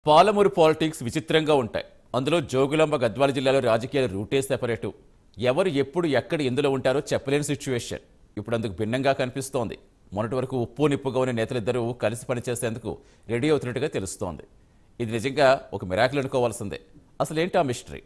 Palamuru politics విచిత్రంగా ఉంటాయి అందులో జోగులాంబ గద్వాల జిల్లాలో రాజకీయాల రూటే సెపరేటు ఎవరు ఎప్పుడు ఎక్కడ ఎందులో ఉంటారో చెప్పలేని సిచ్యువేషన్ ఇప్పుడు అందుకు భిన్నంగా కనిపిస్తోంది మొన్నటి వరకు ఉప్పు నిప్పుగా ఉన్న నేతలిద్దరూ కలిసి పనిచేసేందుకు రెడీ అవుతున్నట్టుగా తెలుస్తోంది ఇది నిజంగా ఒక మిరాకిల్ అనుకోవాల్సిందే అసలు ఏంటి ఆ మిస్టరీ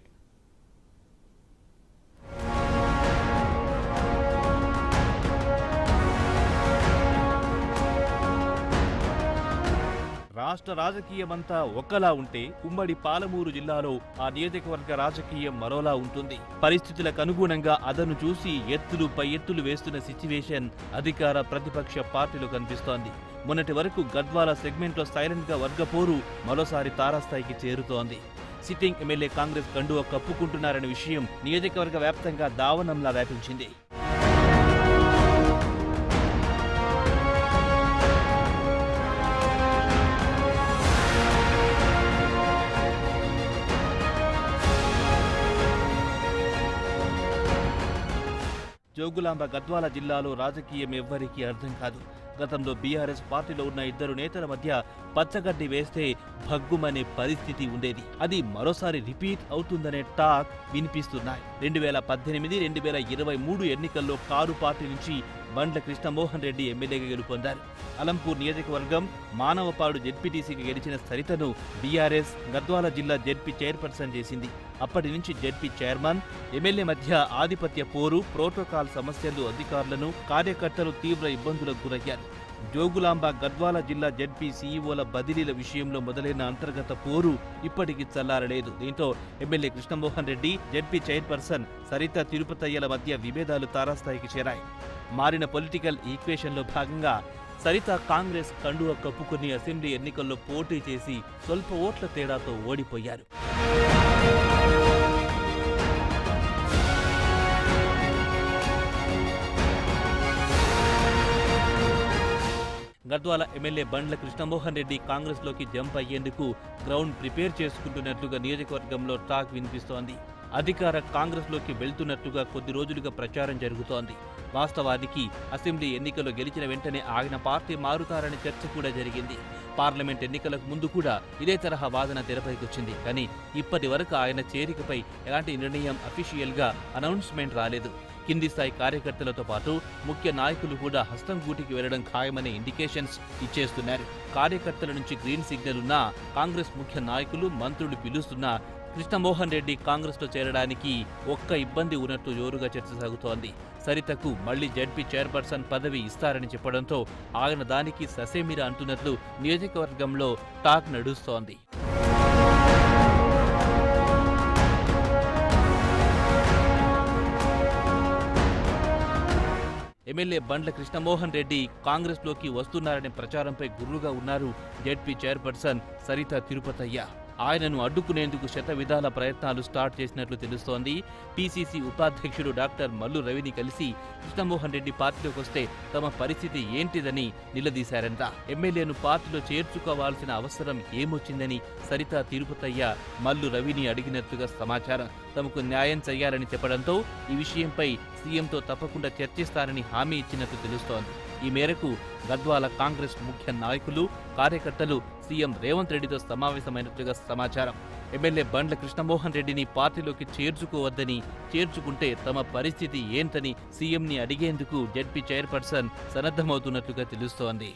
రాష్ట్ర రాజకీయమంతా ఒకలా ఉంటే ఉమ్మడి పాలమూరు జిల్లాలో ఆ నియోజకవర్గ రాజకీయం మరోలా ఉంటుంది పరిస్థితులకు అనుగుణంగా అదను చూసి ఎత్తులు పై ఎత్తులు వేస్తున్న సిచ్యువేషన్ అధికార ప్రతిపక్ష పార్టీలో కనిపిస్తోంది మొన్నటి వరకు గద్వాల సెగ్మెంట్లో సైలెంట్ గా వర్గపోరు మరోసారి తారాస్థాయికి చేరుతోంది సిట్టింగ్ ఎమ్మెల్యే కాంగ్రెస్ కండువ కప్పుకుంటున్నారనే విషయం నియోజకవర్గ వ్యాప్తంగా దావనంలా వ్యాపించింది జోగులాంబ గద్వాల జిల్లాలో రాజకీయం ఎవ్వరికీ అర్థం కాదు గతంలో బీఆర్ఎస్ పార్టీలో ఉన్న ఇద్దరు నేతల మధ్య పచ్చగడ్డి వేస్తే భగ్గుమనే పరిస్థితి ఉండేది అది మరోసారి రిపీట్ అవుతుందనే టాక్ వినిపిస్తున్నాయి రెండు వేల పద్దెనిమిది రెండు వేల ఇరవై మూడు ఎన్నికల్లో కారు పార్టీ నుంచి బండ్ల కృష్ణమోహన్ రెడ్డి ఎమ్మెల్యేగా గెలుపొందారు అలంపూర్ నియోజకవర్గం మానవపాడు జెడ్పీటీసీకి గెలిచిన సరితను బీఆర్ఎస్ గద్వాల జిల్లా జెడ్పీ చైర్పర్సన్ చేసింది అప్పటి నుంచి జెడ్పీ చైర్మన్ ఎమ్మెల్యే మధ్య ఆధిపత్య పోరు ప్రోటోకాల్ సమస్యలు అధికారులను కార్యకర్తలు తీవ్ర ఇబ్బందులకు గురయ్యారు జోగులాంబ గద్వాల జిల్లా జెడ్పీ సీఈఓల బదిలీల విషయంలో మొదలైన అంతర్గత పోరు ఇప్పటికీ చల్లారలేదు దీంతో MLA Krishnamohan Reddy ZP chairperson Saritha తిరుపతయ్యల మధ్య విభేదాలు తారాస్థాయికి చేరాయి మారిన పొలిటికల్ ఈక్వేషన్లో భాగంగా సరిత కాంగ్రెస్ కండువ కప్పుకుని అసెంబ్లీ ఎన్నికల్లో పోటీ చేసి స్వల్ప ఓట్ల తేడాతో ఓడిపోయారు గద్వాల ఎమ్మెల్యే బండ్ల కృష్ణమోహన్ రెడ్డి కాంగ్రెస్ లోకి జంప్ అయ్యేందుకు గ్రౌండ్ ప్రిపేర్ చేసుకుంటున్నట్లుగా నియోజకవర్గంలో టాక్ వినిపిస్తోంది అధికార కాంగ్రెస్ లోకి వెళ్తున్నట్టుగా కొద్ది రోజులుగా ప్రచారం జరుగుతోంది వాస్తవానికి అసెంబ్లీ ఎన్నికల్లో గెలిచిన వెంటనే ఆయన పార్టీ మారుతారనే చర్చ కూడా జరిగింది పార్లమెంట్ ఎన్నికలకు ముందు కూడా ఇదే తరహా వాదన తెరపైకొచ్చింది కానీ ఇప్పటి వరకు ఆయన చేరికపై ఎలాంటి నిర్ణయం అఫీషియల్ గా అనౌన్స్మెంట్ రాలేదు కింది స్థాయి కార్యకర్తలతో పాటు ముఖ్య నాయకులు కూడా హస్తం గూటికి వెళ్లడం ఖాయమనే ఇండికేషన్స్ ఇచ్చేస్తున్నారు కార్యకర్తల నుంచి గ్రీన్ సిగ్నల్ ఉన్నా కాంగ్రెస్ ముఖ్య నాయకులు మంత్రులు పిలుస్తున్నా కృష్ణమోహన్ రెడ్డి కాంగ్రెస్ లో చేరడానికి ఒక్క ఇబ్బంది ఉన్నట్టు జోరుగా చర్చ సాగుతోంది సరితకు మళ్లీ జడ్పీ చైర్పర్సన్ పదవి ఇస్తారని చెప్పడంతో ఆయన దానికి ససేమిరా అంటున్నట్లు నియోజకవర్గంలో టాక్ నడుస్తోంది ఎమ్మెల్యే బండ్ల కృష్ణమోహన్ రెడ్డి కాంగ్రెస్ లోకి వస్తున్నారనే ప్రచారంపై గుర్రుగా ఉన్నారు జెడ్పీ చైర్పర్సన్ సరిత తిరుపతయ్య ఆయనను అడ్డుకునేందుకు శత విధాల ప్రయత్నాలు స్టార్ట్ చేసినట్లు తెలుస్తోంది పీసీసీ ఉపాధ్యక్షుడు డాక్టర్ మల్లు రవిని కలిసి కృష్ణమోహన్ రెడ్డి పార్టీలోకి వస్తే తమ పరిస్థితి ఏంటిదని నిలదీశారంట ఎమ్మెల్యేను పార్టీలో చేర్చుకోవాల్సిన అవసరం ఏమొచ్చిందని సరిత తిరుపతయ్య మల్లు రవిని అడిగినట్లుగా సమాచారం తమకు న్యాయం చేయాలని చెప్పడంతో ఈ విషయంపై సీఎంతో తప్పకుండా చర్చిస్తానని హామీ ఇచ్చినట్టు తెలుస్తోంది ఈ మేరకు గద్వాల కాంగ్రెస్ ముఖ్య నాయకులు కార్యకర్తలు సీఎం రేవంత్ రెడ్డితో సమావేశమైనట్లుగా సమాచారం ఎమ్మెల్యే బండ్ల కృష్ణమోహన్ రెడ్డిని పార్టీలోకి చేర్చుకోవద్దని చేర్చుకుంటే తమ పరిస్థితి ఏంటని సీఎంని అడిగేందుకు జడ్పీ చైర్పర్సన్ సన్నద్ధమవుతున్నట్లుగా తెలుస్తోంది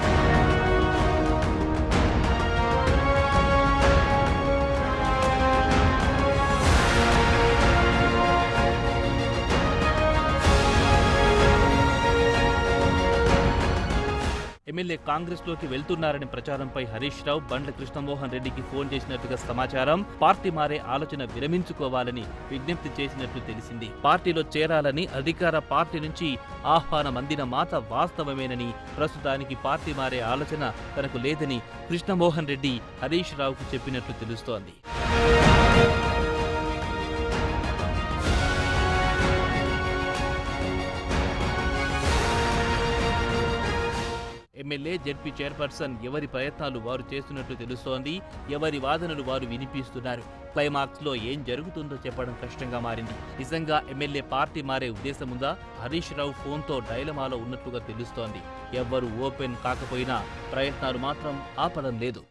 ఎమ్మెల్యే కాంగ్రెస్ లోకి వెళ్తున్నారని ప్రచారంపై హరీష్ రావు బండ్ల కృష్ణమోహన్ రెడ్డికి ఫోన్ చేసినట్టుగా సమాచారం పార్టీ మారే ఆలోచన విరమించుకోవాలని విజ్ఞప్తి చేసినట్లు తెలిసింది పార్టీలో చేరాలని అధికార పార్టీ నుంచి ఆహ్వానం అందిన మాట వాస్తవమేనని ప్రస్తుతానికి పార్టీ మారే ఆలోచన తనకు లేదని కృష్ణమోహన్ రెడ్డి హరీష్ రావుకు చెప్పినట్లు తెలుస్తోంది ఎమ్మెల్యే జడ్పీ చైర్పర్సన్ ఎవరి ప్రయత్నాలు వారు చేస్తున్నట్లు తెలుస్తోంది ఎవరి వాదనలు వారు వినిపిస్తున్నారు క్లైమాక్స్ లో ఏం జరుగుతుందో చెప్పడం కష్టంగా మారింది నిజంగా ఎమ్మెల్యే పార్టీ మారే ఉద్దేశం ఉందా హరీష్ రావు ఫోన్తో డైలమాలో ఉన్నట్లుగా తెలుస్తోంది ఎవ్వరు ఓపెన్ కాకపోయినా ప్రయత్నాలు మాత్రం ఆపడం లేదు